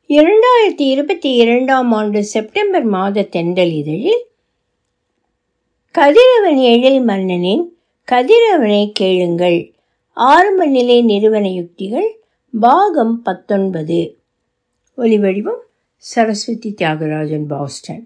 இரண்டாயிரத்தி இருபத்தி இரண்டாம் ஆண்டு செப்டம்பர் மாத தென்றல் இதழில் கதிரவன் எழில் மன்னனின் கதிரவனை கேளுங்கள் ஆரம்ப நிலை நிறுவன யுக்திகள் பாகம் பத்தொன்பது ஒலிவடிவம் சரஸ்வதி தியாகராஜன் பாஸ்டன்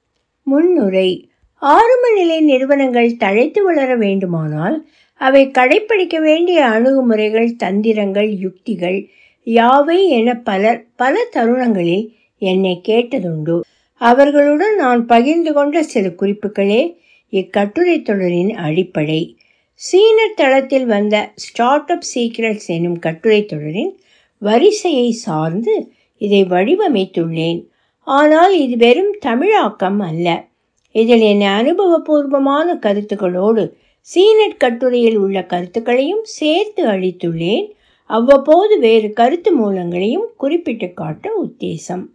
முன்னுரை ஆரம்ப நிலை நிறுவனங்கள் தழைத்து வளர வேண்டுமானால் அவை கடைப்பிடிக்க வேண்டிய அணுகுமுறைகள் தந்திரங்கள் யுக்திகள் யாவை என பலர் பல தருணங்களில் என்னை கேட்டதுண்டு அவர்களுடன் நான் பகிர்ந்து கொண்ட சில குறிப்புகளே இக்கட்டுரை தொடரின் அடிப்படை சீனர் தளத்தில் வந்த ஸ்டார்ட் அப் சீக்ரெட்ஸ் எனும் கட்டுரை தொடரின் வரிசையை சார்ந்து இதை வடிவமைத்துள்ளேன் ஆனால் இது வெறும் தமிழாக்கம் அல்ல இதில் என் அனுபவபூர்வமான கருத்துக்களோடு சீனட் கட்டுரையில் உள்ள கருத்துக்களையும் சேர்த்து அளித்துள்ளேன் அவ்வப்போது வேறு கருத்து மூலங்களையும் குறிப்பிட்டு காட்ட உத்தேசம்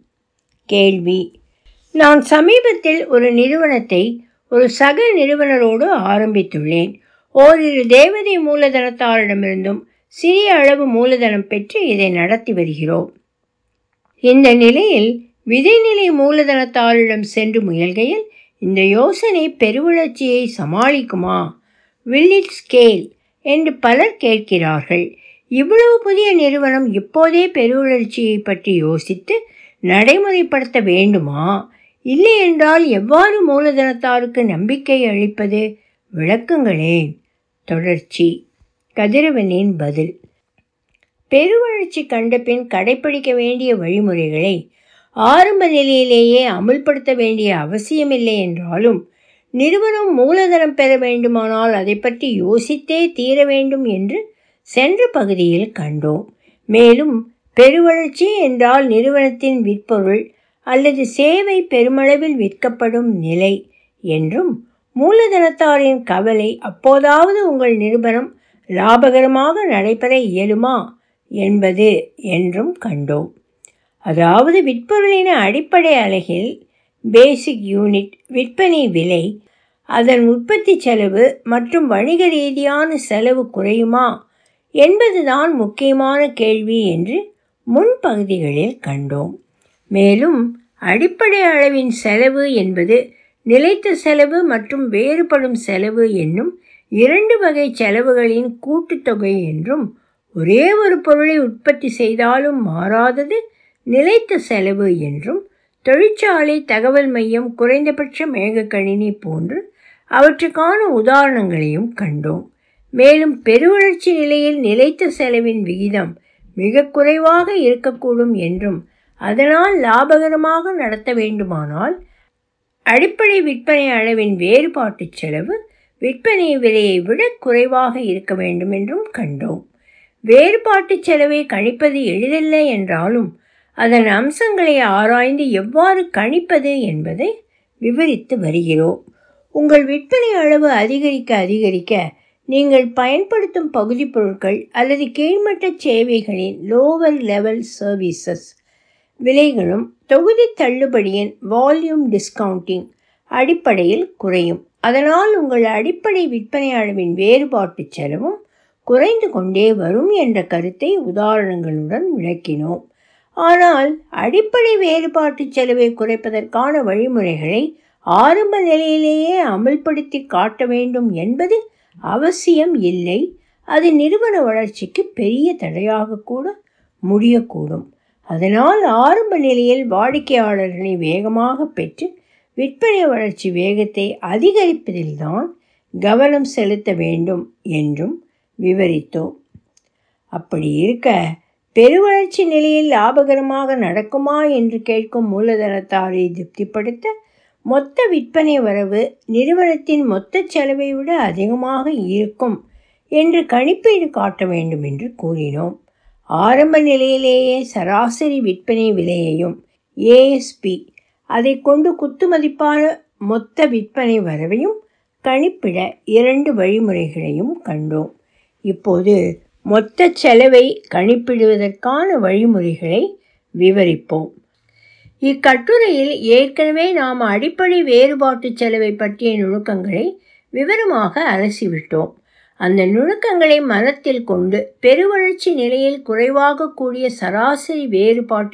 கேள்வி நான் சமீபத்தில் ஒரு நிறுவனத்தை ஒரு சக நிறுவனரோடு ஆரம்பித்துள்ளேன் ஓரிரு தேவதை மூலதனத்தாரிடமிருந்தும் சிறிய அளவு மூலதனம் பெற்று இதை நடத்தி வருகிறோம் இந்த நிலையில் விதைநிலை மூலதனத்தாரிடம் சென்று முயல்கையில் இந்த யோசனை பெருவளர்ச்சியை சமாளிக்குமா வில் இட் ஸ்கேல் என்று பலர் கேட்கிறார்கள் இவ்வளவு புதிய நிறுவனம் இப்போதே பெருவளர்ச்சியை பற்றி யோசித்து நடைமுறைப்படுத்த வேண்டுமா இல்லை என்றால் எவ்வாறு மூலதனத்தாருக்கு நம்பிக்கை அளிப்பது விளக்குங்களேன் தொடர்ச்சி கதிரவனின் பதில் பெருவளர்ச்சி கண்ட பின் கடைப்பிடிக்க வேண்டிய வழிமுறைகளை ஆரம்ப நிலையிலேயே அமுல்படுத்த வேண்டிய அவசியமில்லை என்றாலும் நிறுவனம் மூலதனம் பெற வேண்டுமானால் அதை பற்றி யோசித்தே தீர வேண்டும் என்று சென்ற பகுதியில் கண்டோம் மேலும் பெருவளர்ச்சி என்றால் நிறுவனத்தின் விற்பொருள் அல்லது சேவை பெருமளவில் விற்கப்படும் நிலை என்றும் மூலதனத்தாரின் கவலை அப்போதாவது உங்கள் நிறுவனம் லாபகரமாக நடைபெற இயலுமா என்பது என்றும் கண்டோம் அதாவது விற்பொருளின் அடிப்படை அலகில் பேசிக் யூனிட் விற்பனை விலை அதன் உற்பத்தி செலவு மற்றும் வணிக ரீதியான செலவு குறையுமா என்பதுதான் முக்கியமான கேள்வி என்று முன்பகுதிகளில் கண்டோம் மேலும் அடிப்படை அளவின் செலவு என்பது நிலைத்த செலவு மற்றும் வேறுபடும் செலவு என்னும் இரண்டு வகை செலவுகளின் கூட்டுத்தொகை என்றும் ஒரே ஒரு பொருளை உற்பத்தி செய்தாலும் மாறாதது நிலைத்த செலவு என்றும் தொழிற்சாலை தகவல் மையம் குறைந்தபட்ச மேகக்கணினி போன்று அவற்றுக்கான உதாரணங்களையும் கண்டோம் மேலும் பெருவளர்ச்சி நிலையில் நிலைத்த செலவின் விகிதம் மிக குறைவாக இருக்கக்கூடும் என்றும் அதனால் லாபகரமாக நடத்த வேண்டுமானால் அடிப்படை விற்பனை அளவின் வேறுபாட்டு செலவு விற்பனை விலையை விட குறைவாக இருக்க வேண்டும் என்றும் கண்டோம் வேறுபாட்டு செலவை கணிப்பது எளிதல்ல என்றாலும் அதன் அம்சங்களை ஆராய்ந்து எவ்வாறு கணிப்பது என்பதை விவரித்து வருகிறோம் உங்கள் விற்பனை அளவு அதிகரிக்க அதிகரிக்க நீங்கள் பயன்படுத்தும் பகுதி பொருட்கள் அல்லது கீழ்மட்ட சேவைகளின் லோவர் லெவல் சர்வீசஸ் விலைகளும் தொகுதி தள்ளுபடியின் வால்யூம் டிஸ்கவுண்டிங் அடிப்படையில் குறையும் அதனால் உங்கள் அடிப்படை விற்பனை அளவின் வேறுபாட்டு செலவும் குறைந்து கொண்டே வரும் என்ற கருத்தை உதாரணங்களுடன் விளக்கினோம் ஆனால் அடிப்படை வேறுபாட்டு செலவை குறைப்பதற்கான வழிமுறைகளை ஆரம்ப நிலையிலேயே அமல்படுத்தி காட்ட வேண்டும் என்பது அவசியம் இல்லை அது நிறுவன வளர்ச்சிக்கு பெரிய தடையாக கூட முடியக்கூடும் அதனால் ஆரம்ப நிலையில் வாடிக்கையாளர்களை வேகமாக பெற்று விற்பனை வளர்ச்சி வேகத்தை அதிகரிப்பதில்தான் கவனம் செலுத்த வேண்டும் என்றும் விவரித்தோம் அப்படி இருக்க பெருவளர்ச்சி நிலையில் லாபகரமாக நடக்குமா என்று கேட்கும் மூலதனத்தாரை திருப்திப்படுத்த மொத்த விற்பனை வரவு நிறுவனத்தின் மொத்த செலவை விட அதிகமாக இருக்கும் என்று கணிப்பீடு காட்ட வேண்டும் என்று கூறினோம் ஆரம்ப நிலையிலேயே சராசரி விற்பனை விலையையும் ஏஎஸ்பி அதை கொண்டு குத்துமதிப்பான மொத்த விற்பனை வரவையும் கணிப்பிட இரண்டு வழிமுறைகளையும் கண்டோம் இப்போது மொத்த செலவை கணிப்பிடுவதற்கான வழிமுறைகளை விவரிப்போம் இக்கட்டுரையில் ஏற்கனவே நாம் அடிப்படை வேறுபாட்டு செலவை பற்றிய நுணுக்கங்களை விவரமாக அலசிவிட்டோம் அந்த நுணுக்கங்களை மனத்தில் கொண்டு பெருவளர்ச்சி நிலையில் குறைவாக கூடிய சராசரி வேறுபாட்டு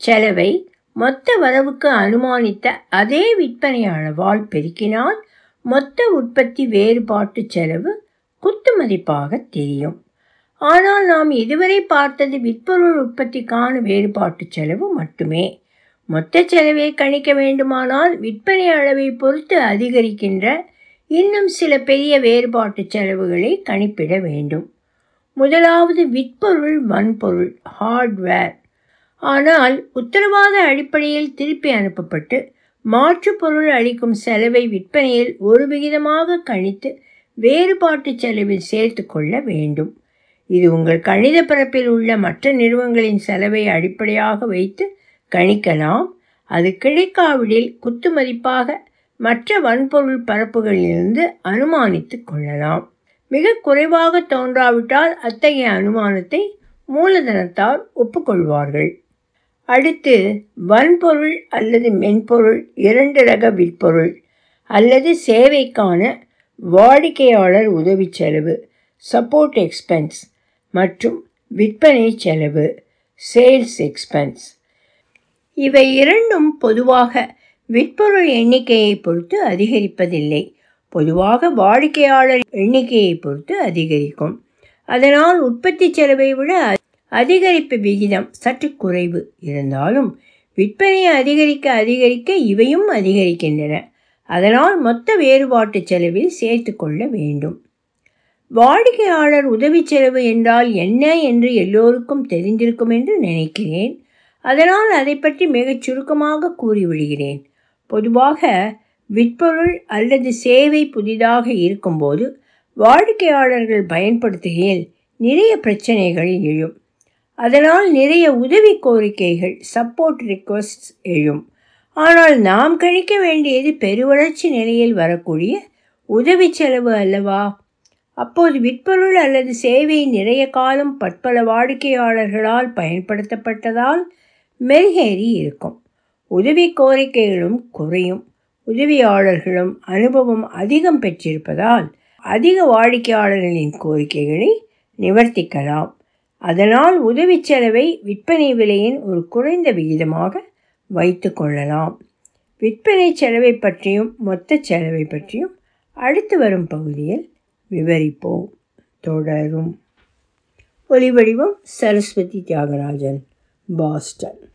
செலவை மொத்த வரவுக்கு அனுமானித்த அதே விற்பனை அளவால் பெருக்கினால் மொத்த உற்பத்தி வேறுபாட்டு செலவு குத்து மதிப்பாக தெரியும் ஆனால் நாம் இதுவரை பார்த்தது விற்பொருள் உற்பத்திக்கான வேறுபாட்டு செலவு மட்டுமே மொத்த செலவை கணிக்க வேண்டுமானால் விற்பனை அளவை பொறுத்து அதிகரிக்கின்ற இன்னும் சில பெரிய வேறுபாட்டு செலவுகளை கணிப்பிட வேண்டும் முதலாவது விற்பொருள் வன்பொருள் ஹார்ட்வேர் ஆனால் உத்தரவாத அடிப்படையில் திருப்பி அனுப்பப்பட்டு மாற்று பொருள் அளிக்கும் செலவை விற்பனையில் ஒரு விகிதமாக கணித்து வேறுபாட்டு செலவில் சேர்த்து கொள்ள வேண்டும் இது உங்கள் கணித பரப்பில் உள்ள மற்ற நிறுவனங்களின் செலவை அடிப்படையாக வைத்து கணிக்கலாம் அது கிடைக்காவிடில் குத்து மதிப்பாக மற்ற வன்பொருள் பரப்புகளிலிருந்து அனுமானித்து கொள்ளலாம் மிக குறைவாக தோன்றாவிட்டால் அத்தகைய அனுமானத்தை மூலதனத்தார் ஒப்புக்கொள்வார்கள் அடுத்து வன்பொருள் அல்லது மென்பொருள் இரண்டு ரக விற்பொருள் அல்லது சேவைக்கான வாடிக்கையாளர் உதவி செலவு சப்போர்ட் எக்ஸ்பென்ஸ் மற்றும் விற்பனை செலவு சேல்ஸ் எக்ஸ்பென்ஸ் இவை இரண்டும் பொதுவாக விற்பொருள் எண்ணிக்கையை பொறுத்து அதிகரிப்பதில்லை பொதுவாக வாடிக்கையாளர் எண்ணிக்கையை பொறுத்து அதிகரிக்கும் அதனால் உற்பத்தி செலவை விட அதிகரிப்பு விகிதம் சற்று குறைவு இருந்தாலும் விற்பனையை அதிகரிக்க அதிகரிக்க இவையும் அதிகரிக்கின்றன அதனால் மொத்த வேறுபாட்டு செலவில் சேர்த்து கொள்ள வேண்டும் வாடிக்கையாளர் உதவி செலவு என்றால் என்ன என்று எல்லோருக்கும் தெரிந்திருக்கும் என்று நினைக்கிறேன் அதனால் அதை பற்றி மிகச் சுருக்கமாக கூறிவிடுகிறேன் பொதுவாக விற்பொருள் அல்லது சேவை புதிதாக இருக்கும்போது வாடிக்கையாளர்கள் பயன்படுத்துகையில் நிறைய பிரச்சனைகள் எழும் அதனால் நிறைய உதவி கோரிக்கைகள் சப்போர்ட் ரிக்வஸ்ட் எழும் ஆனால் நாம் கணிக்க வேண்டியது பெருவளர்ச்சி நிலையில் வரக்கூடிய உதவி செலவு அல்லவா அப்போது விற்பொருள் அல்லது சேவை நிறைய காலம் பற்பல வாடிக்கையாளர்களால் பயன்படுத்தப்பட்டதால் மெருகேறி இருக்கும் உதவி கோரிக்கைகளும் குறையும் உதவியாளர்களும் அனுபவம் அதிகம் பெற்றிருப்பதால் அதிக வாடிக்கையாளர்களின் கோரிக்கைகளை நிவர்த்திக்கலாம் அதனால் உதவி செலவை விற்பனை விலையின் ஒரு குறைந்த விகிதமாக வைத்து கொள்ளலாம் விற்பனை செலவை பற்றியும் மொத்த செலவை பற்றியும் அடுத்து வரும் பகுதியில் விவரிப்போம் தொடரும் ஒலிவடிவம் சரஸ்வதி தியாகராஜன் பாஸ்டன்